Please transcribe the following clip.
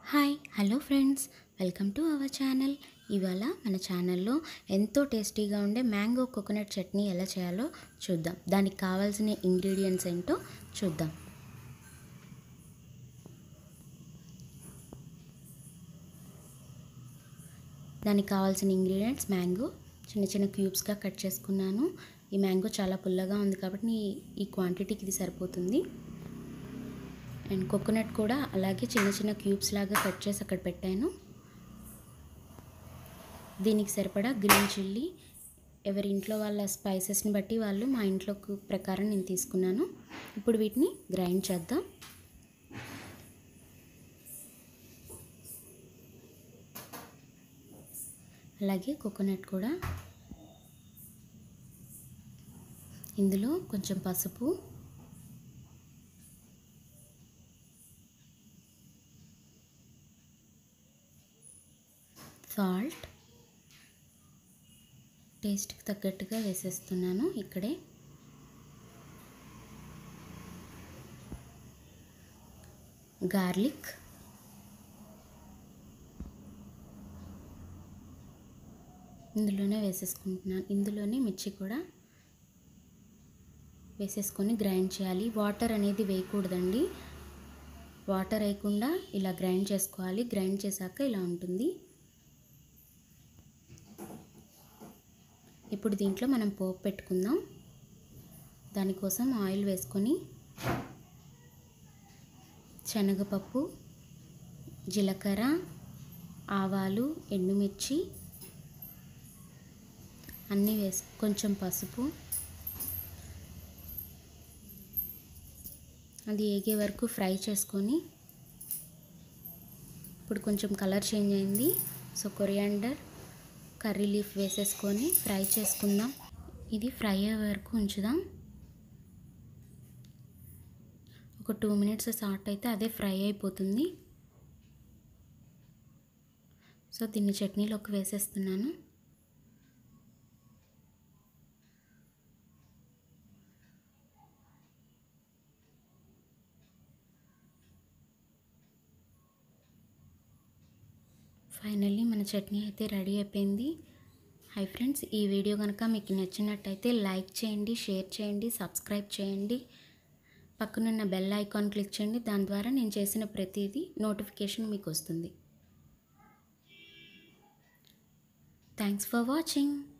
hi hello friends welcome to our channel ఇవాళ మన ఛానల్లో ఎంతో టేస్టీగా ఉండే మ్యాంగో కోకోనట్ చట్నీ ఎలా చేయాలో చూద్దాం దానికి కావాల్సిన ఇంగ్రీడియంట్స్ ఏంటో చూద్దాం దానికి కావాల్సిన ఇంగ్రీడియంట్స్ మ్యాంగో చిన్న చిన్న క్యూబ్స్గా కట్ చేసుకున్నాను ఈ మ్యాంగో చాలా పుల్లగా ఉంది కాబట్టి ఈ క్వాంటిటీకి ఇది సరిపోతుంది అండ్ కోకోనట్ కూడా అలాగే చిన్న చిన్న క్యూబ్స్ లాగా కట్ చేసి అక్కడ పెట్టాను దీనికి సరిపడా గ్రీన్ చిల్లీ ఎవరి ఇంట్లో వాళ్ళ స్పైసెస్ని బట్టి వాళ్ళు మా ఇంట్లో ప్రకారం నేను తీసుకున్నాను ఇప్పుడు వీటిని గ్రైండ్ చేద్దాం అలాగే కోకోనట్ కూడా ఇందులో కొంచెం పసుపు సాల్ట్ టేస్ట్కి తగ్గట్టుగా వేసేస్తున్నాను ఇక్కడే గార్లిక్ ఇందులోనే వేసేసుకుంటున్నాను ఇందులోనే మిర్చి కూడా వేసేసుకొని గ్రైండ్ చేయాలి వాటర్ అనేది వేయకూడదండి వాటర్ వేయకుండా ఇలా గ్రైండ్ చేసుకోవాలి గ్రైండ్ చేశాక ఇలా ఉంటుంది ఇప్పుడు దీంట్లో మనం పోపు పెట్టుకుందాం దానికోసం ఆయిల్ వేసుకొని శనగపప్పు జీలకర్ర ఆవాలు ఎండుమిర్చి అన్నీ వేసి కొంచెం పసుపు అది ఏగే వరకు ఫ్రై చేసుకొని ఇప్పుడు కొంచెం కలర్ చేంజ్ అయింది సో కొరియాండర్ కర్రీ లీఫ్ వేసేసుకొని ఫ్రై చేసుకుందాం ఇది ఫ్రై అయ్యే వరకు ఉంచుదాం ఒక టూ మినిట్స్ సాట్ అయితే అదే ఫ్రై అయిపోతుంది సో దీన్ని చట్నీలోకి వేసేస్తున్నాను ఫైనల్లీ మన చట్నీ అయితే రెడీ అయిపోయింది హై ఫ్రెండ్స్ ఈ వీడియో కనుక మీకు నచ్చినట్టయితే లైక్ చేయండి షేర్ చేయండి సబ్స్క్రైబ్ చేయండి పక్కనున్న బెల్ ఐకాన్ క్లిక్ చేయండి దాని ద్వారా నేను చేసిన ప్రతిదీ నోటిఫికేషన్ మీకు వస్తుంది థ్యాంక్స్ ఫర్ వాచింగ్